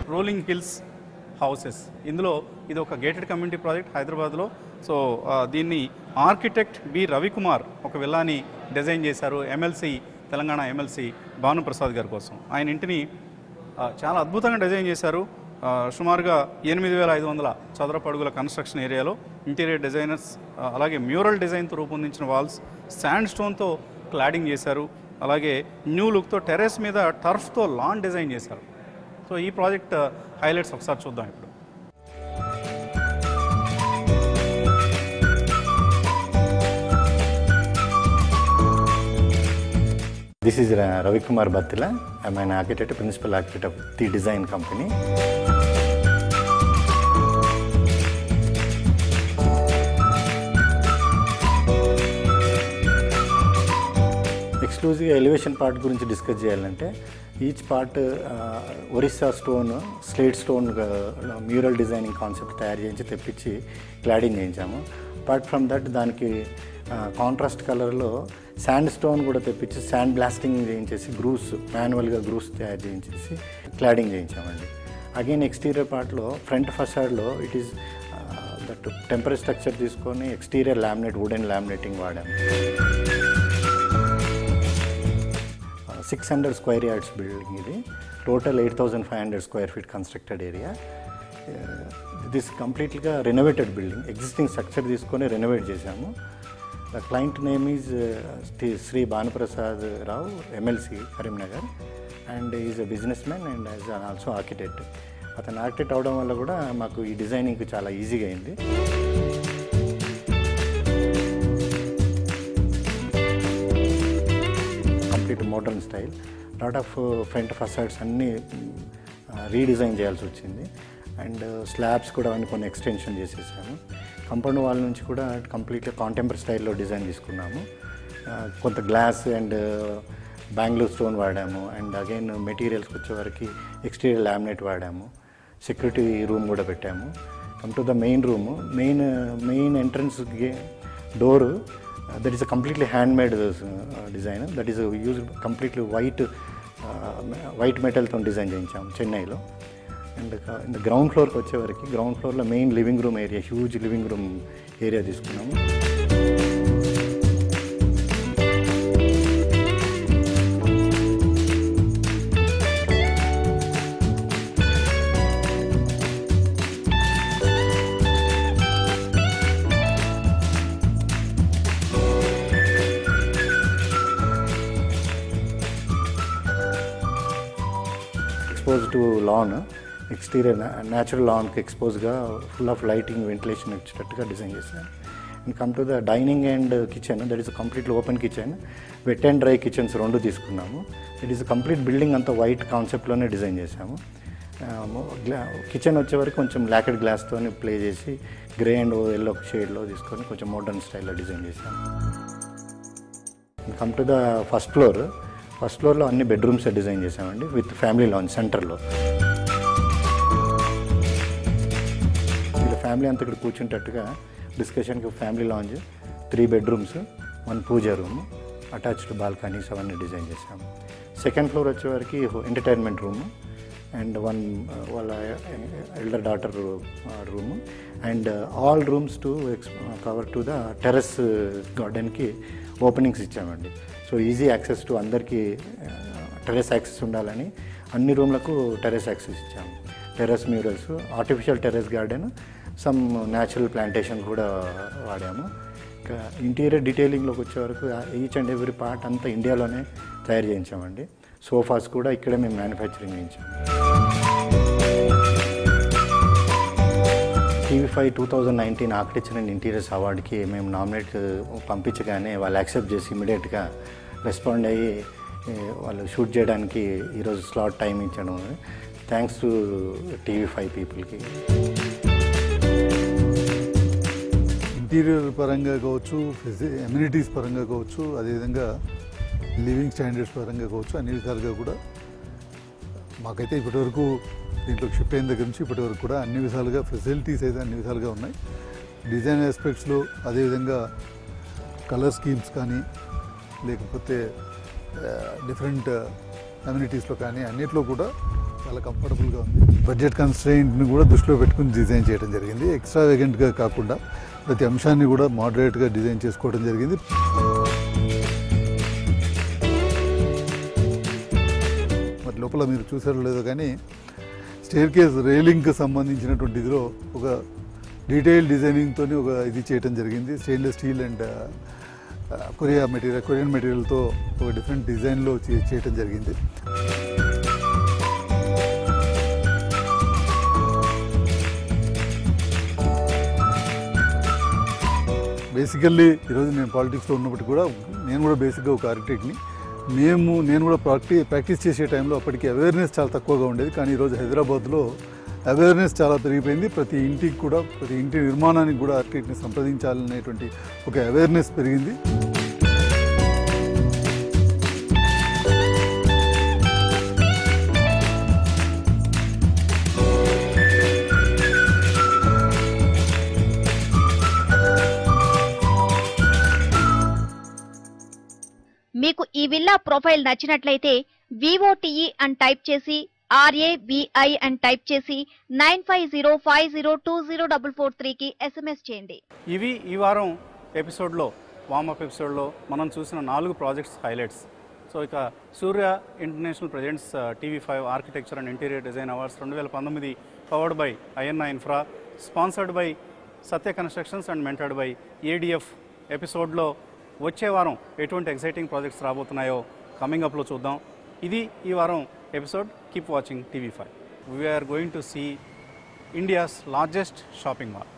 Rolling hills houses ఇందులో ఇది ఒక గేటెడ్ కమ్యూనిటీ ప్రాజెక్ట్ హైదరాబాద్లో సో ఆ, దీన్ని ఆర్కిటెక్ట్ బి రవికుమార్ ఒక విల్లాని డిజైన్ చేశారు ఎమ్మెల్సీ తెలంగాణ ఎమ్మెల్సీ భానుప్రసాద్ గారి కోసం ఆయన ఇంటిని ఆ, చాలా అద్భుతంగా డిజైన్ చేశారు ఆ, సుమారుగా ఎనిమిది వేల ఐదు వందల చదరపు అడుగుల కన్స్ట్రక్షన్ ఏరియాలో ఇంటీరియర్ డిజైనర్స్ ఆ, అలాగే మ్యూరల్ డిజైన్తో రూపొందించిన వాల్స్ శాండ్ స్టోన్తో క్లాడింగ్ చేశారు అలాగే న్యూ లుక్తో టెరెస్ మీద టర్ఫ్తో లాన్ డిజైన్ చేశారు సో ఈ ప్రాజెక్ట్ హైలైట్స్ ఒకసారి చూద్దాం ఇప్పుడు This is uh, Ravi Kumar Battila. I'm an architect, principal architect of the design company. ఎక్స్క్లూజివ్గా ఎలివేషన్ పార్ట్ గురించి డిస్కస్ చేయాలంటే each part Orissa stone slate stone mural designing concept తయారు చేయించి తెప్పించి క్లాడింగ్ చేయించాము అపార్ట్ ఫ్రమ్ దట్ దానికి కాంట్రాస్ట్ కలర్లో sand stone కూడా తెప్పించి శాండ్ బ్లాస్టింగ్ చేయించేసి గ్రూస్ మాన్యువల్గా గ్రూస్ తయారు చేయించేసి క్లాడింగ్ చేయించామండి అగైన్ ఎక్స్టీరియర్ పార్ట్లో ఫ్రంట్ ఫసాడ్లో it is that temporary structure తీసుకొని ఎక్స్టీరియర్ లామినేట్ వుడెన్ లామినేటింగ్ వాడాము six hundred square yards building ఇది total eight thousand five hundred square feet constructed area this కంప్లీట్గా రెనోవేటెడ్ బిల్డింగ్ ఎగ్జిస్టింగ్ స్ట్రక్చర్ తీసుకొని renovate చేశాము the client name is Shri Bhanuprasad Rao MLC Karimnagar and is a business man and as also architect అతను architect అవడం వల్ల కూడా మాకు ఈ డిజైనింగ్ చాలా ఈజీగా అయింది complete modern style lot of front facades అన్నీ రీడిజైన్ చేయాల్సి వచ్చింది అండ్ స్లాబ్స్ కూడా అవన్నీ కొన్ని ఎక్స్టెన్షన్ చేసేసాము కంపౌండ్ వాల్ నుంచి కూడా కంప్లీట్గా కాంటెంపరీ స్టైల్లో డిజైన్ తీసుకున్నాము ఆ, కొంత గ్లాస్ అండ్ బెంగళూరు స్టోన్ వాడాము అండ్ అగైన్ మెటీరియల్స్కి వచ్చేవరకు ఎక్స్టీరియర్ లామినేట్ వాడాము సెక్యూరిటీ రూమ్ కూడా పెట్టాము come to the main room main main entrance door that is a completely hand made design that is use completely white white మెటల్తో design చేయించాం చెన్నైలో and ఇంత ground ఫ్లోర్కి వచ్చేవరకు ground ఫ్లోర్లో main living room area huge living room area తీసుకున్నాము expose to lawn exterior natural లాన్కి ఎక్స్పోజ్గా full of lighting ventilation వచ్చేటట్టుగా design చేశాను and come to the dining and kitchen that is completely open kitchen wet and dry kitchens రెండు తీసుకున్నాము it is complete building అంతా white కాన్సెప్ట్లోనే design చేశాము kitchen వచ్చే వరకు కొంచెం లాకెడ్ గ్లాస్తో ప్లే చేసి గ్రే అండ్ ఎల్లో షేడ్లో తీసుకొని కొంచెం మోడర్న్ స్టైల్లో డిజైన్ చేశాము come to the first floor first ఫ్లోర్లో అన్ని బెడ్రూమ్స్ డిజైన్ చేసామండి విత్ ఫ్యామిలీ లాంజ్ సెంటర్లో వీళ్ళ ఫ్యామిలీ అంతా ఇక్కడ కూర్చుంటట్టుగా డిస్కషన్కి family lounge three bedrooms one puja room attached balconies అవన్నీ డిజైన్ చేసాము సెకండ్ ఫ్లోర్ వచ్చేవరకు ఎంటర్టైన్మెంట్ రూమ్ అండ్ వన్ వాళ్ళ elder daughter room and all rooms to cover to the terrace గార్డెన్కి ఓపెనింగ్స్ ఇచ్చామండి సో ఈజీ యాక్సెస్ టు అందరికీ terrace access ఉండాలని అన్ని రూమ్లకు టెర్రస్ యాక్సెస్ ఇచ్చాము terrace murals artificial terrace garden some natural plantation కూడా వాడాము ఇంకా ఇంటీరియర్ డీటెయిలింగ్లోకి వచ్చే వరకు ఈచ్ అండ్ ఎవ్రీ పార్ట్ అంతా ఇండియాలోనే తయారు చేయించామండి సోఫాస్ కూడా ఇక్కడే మేము మ్యానుఫ్యాక్చరింగ్ చేయించాము TV five two thousand nineteen architecture and interiors అవార్డుకి మేము నామినేట్ పంపించగానే వాళ్ళు యాక్సెప్ట్ చేసి ఇమీడియట్గా రెస్పాండ్ అయ్యి ఏ, వాళ్ళు షూట్ చేయడానికి ఈరోజు స్లాట్ టైం ఇచ్చడం థ్యాంక్స్ టు టీవీ ఫైవ్ పీపుల్కి ఇంటీరియర్ పరంగా కావచ్చు ఎమ్యూనిటీస్ పరంగా కావచ్చు అదేవిధంగా లివింగ్ స్టాండర్డ్స్ పరంగా కావచ్చు అన్ని విధాలుగా కూడా మాకైతే ఇప్పటివరకు దీంట్లో షిప్ అయిన దగ్గర నుంచి ఇప్పటివరకు కూడా అన్ని విధాలుగా ఫెసిలిటీస్ అయితే అన్ని విధాలుగా ఉన్నాయి డిజైన్ ఆస్పెక్ట్స్లో అదేవిధంగా కలర్ స్కీమ్స్ కానీ లేకపోతే డిఫరెంట్ కమ్యూనిటీస్లో కానీ అన్నిట్లో కూడా చాలా కంఫర్టబుల్గా ఉంది బడ్జెట్ కన్స్ట్రెయింట్ని కూడా దృష్టిలో పెట్టుకుని డిజైన్ చేయడం జరిగింది ఎక్స్ట్రా వేగెంట్గా కాకుండా ప్రతి అంశాన్ని కూడా మోడరేట్గా డిజైన్ చేసుకోవడం జరిగింది మరి లోపల మీరు చూసారో లేదో కానీ స్టేర్ కేస్ రైలింగ్కి సంబంధించినటువంటి ఇదిలో ఒక డీటెయిల్ డిజైనింగ్తో ఒక ఇది చేయడం జరిగింది stainless steel and Korea material Korean మెటీరియల్తో ఒక డిఫరెంట్ డిజైన్లో చే- చేయటం జరిగింది బేసికల్లీ ఈరోజు నేను పాలిటిక్స్లో ఉన్నప్పటికీ కూడా నేను కూడా బేసిక్గా ఒక ఆర్కిటెక్ట్ని మేము నేను కూడా ప్రాక్టీ ప్రాక్టీస్ చేసే టైంలో అప్పటికి అవేర్నెస్ చాలా తక్కువగా ఉండేది కానీ ఈరోజు హైదరాబాద్లో అవేర్నెస్ చాలా పెరిగిపోయింది ప్రతి ఇంటికి కూడా ప్రతి ఇంటి నిర్మాణానికి కూడా ఆర్కిటెక్ట్ని సంప్రదించాలనేటువంటి ఒక అవేర్నెస్ పెరిగింది మీకు ఈ విల్లా ప్రొఫైల్ నచ్చినట్లయితే వివోటిఈ అని టైప్ చేసి ఆర్ఏవిఐ అని టైప్ చేసి nine five zero five zero two zero double four త్రీకి ఎస్ఎంఎస్ చేయండి ఇవి ఈ వారం ఎపిసోడ్లో వామప్ ఎపిసోడ్లో మనం చూసిన నాలుగు ప్రాజెక్ట్స్ హైలైట్స్ సో ఇక Surya international presents TV five architecture and interior design awards రెండు వేల పంతొమ్మిది powered by INI infra sponsored by Satya constructions and mentored by ADF ఎపిసోడ్లో వచ్చే వారం ఎటువంటి ఎగ్జైటింగ్ ప్రాజెక్ట్స్ రాబోతున్నాయో కమింగ్ అప్లో చూద్దాం ఇది ఈ వారం episode keep watching TV five we're going to see India's largest shopping mall